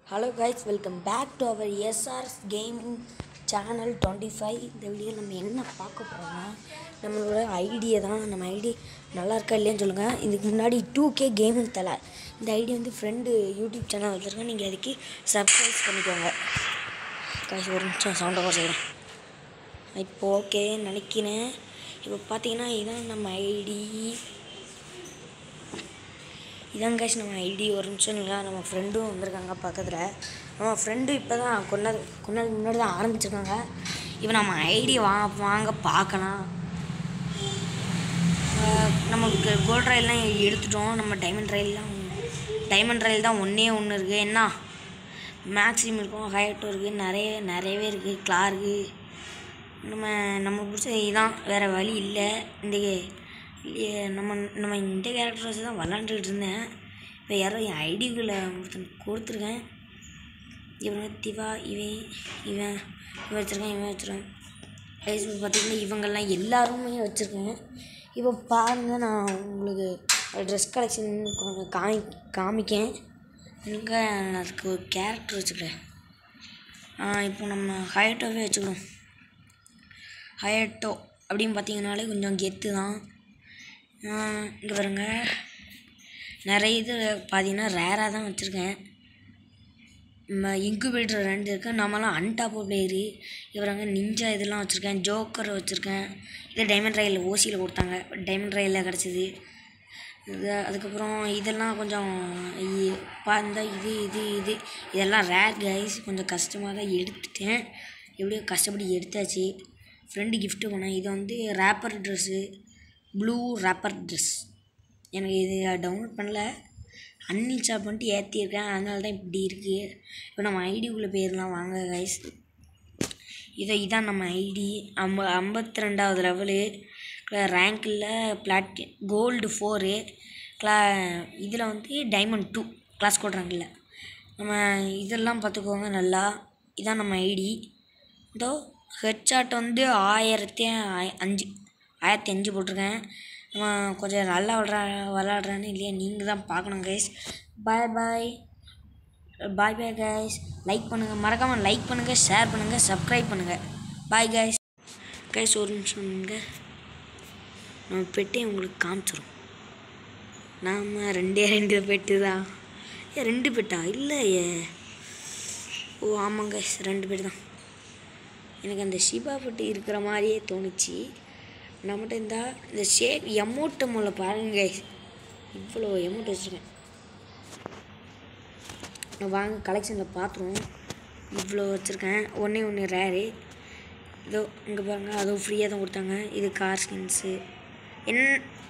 Hello guys welcome back to our SRS gaming channel twenty five இந்த வீடியோவில் நம்ம என்ன பார்க்க போகிறோம்னா நம்மளோட ஐடியை தான் நம்ம ஐடி நல்லா இருக்கா இல்லையான்னு சொல்லுங்கள் இதுக்கு முன்னாடி டூ கே கேமிங் தலை இந்த ஐடி வந்து ஃப்ரெண்டு யூடியூப் சேனல் வச்சுருக்கேன் நீங்கள் அதுக்கு சப்ஸ்கிரைப் பண்ணிக்கோங்க கைஸ் ஒரு நிமிஷம் சவுண்டை குறைச்சிக்கிறேன் இப்போ ஓகே நினைக்கிறேன் இப்போ பார்த்தீங்கன்னா இதுதான் நம்ம ஐடி இதான் கேஷ் நம்ம ஐடி ஒரு நிமிஷம் இல்லை நம்ம ஃப்ரெண்டும் வந்திருக்காங்க பக்கத்தில் நம்ம ஃப்ரெண்டு இப்போ தான் கொஞ்ச நாள் கொஞ்ச நாள் முன்னாடி தான் ஆரம்பிச்சிருக்காங்க இப்போ நம்ம ஐடி வா வாங்க பார்க்கலாம் ஆஹ் நமக்கு கோல்ட் ரயில்லாம் எடுத்துட்டோம் நம்ம டைமண்ட் ரயில்லாம் டைமண்ட் ரயில் தான் ஒன்றே ஒன்று இருக்குது என்ன மேக்ஸிம் இருக்கும் ஹைட்டும் இருக்குது நிறைய நிறையவே இருக்குது கிளார்க்கு நம்ம நம்ம பிடிச்ச இதுதான் வேறு வழி இல்லை இந்த இல்லையே நம்ம நம்ம இந்த கேரக்டர் வச்சு தான் விளாண்டுக்கிட்டு இருந்தேன் இப்போ யாரோ என் ஐடிக்குள்ளே ஒருத்தன் கொடுத்துருக்கேன் இவன் திவா இவன் இவன் இவன் வச்சுருக்கேன் இவன் வச்சுருக்கேன் ஃபேஸ்புக் பார்த்திங்கன்னா இவங்கெல்லாம் எல்லாருமே வச்சுருக்கேன் இப்போ பாருங்கள் நான் உங்களுக்கு ட்ரெஸ் கலெக்ஷன் கொஞ்சம் காமி காமிக்கேன் எங்கே நான் அதுக்கு ஒரு கேரக்டர் வச்சுக்கிறேன் இப்போ நம்ம ஹயட்டோவே வச்சுக்கிறோம் ஹயட்டோ அப்படின்னு பார்த்தீங்கனாலே கொஞ்சம் கெத்து தான் இங்கே பாருங்க நிறைய இது பார்த்தீங்கன்னா ரேராக தான் வச்சுருக்கேன் நம்ம இன்குபேட்டர் ரெண்டு இருக்கு நம்மலாம் அன்டாப் பிளேயரு இவரங்க நிஞ்சா இதெல்லாம் வச்சுருக்கேன் ஜோக்கர் வச்சுருக்கேன் இது டைமண்ட் ரயிலில் ஓசியில் கொடுத்தாங்க டைமண்ட் ரயிலில் கிடச்சிது இது அதுக்கப்புறம் இதெல்லாம் கொஞ்சம் இ- பா இந்த இது இது இது இதெல்லாம் ரேர் கைஸ் கொஞ்சம் கஷ்டமாக தான் எடுத்துட்டேன் எப்படியோ கஷ்டப்பட்டு எடுத்தாச்சு ஃப்ரெண்டு gift பண்ணேன் இது வந்து wrapper dress blue wrapper dress எனக்கு இது டவுன்லோட் பண்ணல அன்இன்ஸ்டால் பண்ணிட்டு ஏற்றிருக்கேன் அதனால தான் இப்படி இருக்குது இப்போ நம்ம ஐடிக்குள்ளே போயிடலாம் வாங்க கைஸ் இதோ இதான் நம்ம ஐடி ஐம்ப ஐம்பத்தி ரெண்டாவது லெவலு ரேங்கில் பிளாட்டி கோல்டு ஃபோரு கிளா இதில் வந்து டைமண்ட் டூ கிளாஸ் கோட் ரேங்கில் நம்ம இதெல்லாம் பார்த்துக்கோங்க நல்லா இதான் நம்ம ஐடி இதோ ஹெட்ஷாட் வந்து ஆயிரத்தி ஆய- அஞ்சு ஆயிரத்தி அஞ்சு போட்டிருக்கேன் நம்ம கொஞ்சம் நல்லா விளாட்றா விளாட்றான்னு இல்லையா நீங்கள் தான் பார்க்கணும் guys bye bye bye bye guys like பண்ணுங்கள் மறக்காமல் லைக் பண்ணுங்கள் ஷேர் பண்ணுங்கள் சப்ஸ்கிரைப் பண்ணுங்கள் பாய் கைஸ் கைஸ் ஒரு நிமிஷம் இருங்க. நம்ம பெட்டே உங்களுக்கு காமிச்சிரும் நாம் ரெண்டே ரெண்டு பெட்டு தான் ஏ ரெண்டு பெட்டா இல்லையே ஓ ஆமாங்க கைஸ் ரெண்டு பெட்டு தான் எனக்கு அந்த ஷிபா பெட்டு இருக்கிற மாதிரியே தோணுச்சு நம்மகிட்ட இருந்தா இந்த ஷேப் எமௌண்ட்டை முதல்ல பாருங்க guys. இவ்வளோ எமௌண்ட் வச்சுருக்கேன் நான் வாங்க கலெக்ஷனில் பார்த்துருவோம் இவ்வளோ வச்சுருக்கேன் ஒன்றே ஒன்று ரேரு இதோ இங்கே பாருங்கள் அதுவும் ஃப்ரீயாக தான் கொடுத்தாங்க இது கார் ஸ்கின்ஸு என்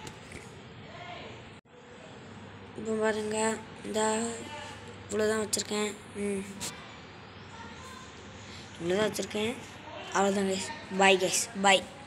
இப்போ பாருங்க இந்த இவ்வளோ தான் வச்சுருக்கேன் ம் இவ்வளோ தான் வச்சுருக்கேன் அவ்வளோதான் கைஸ் பாய் கைஸ் பாய்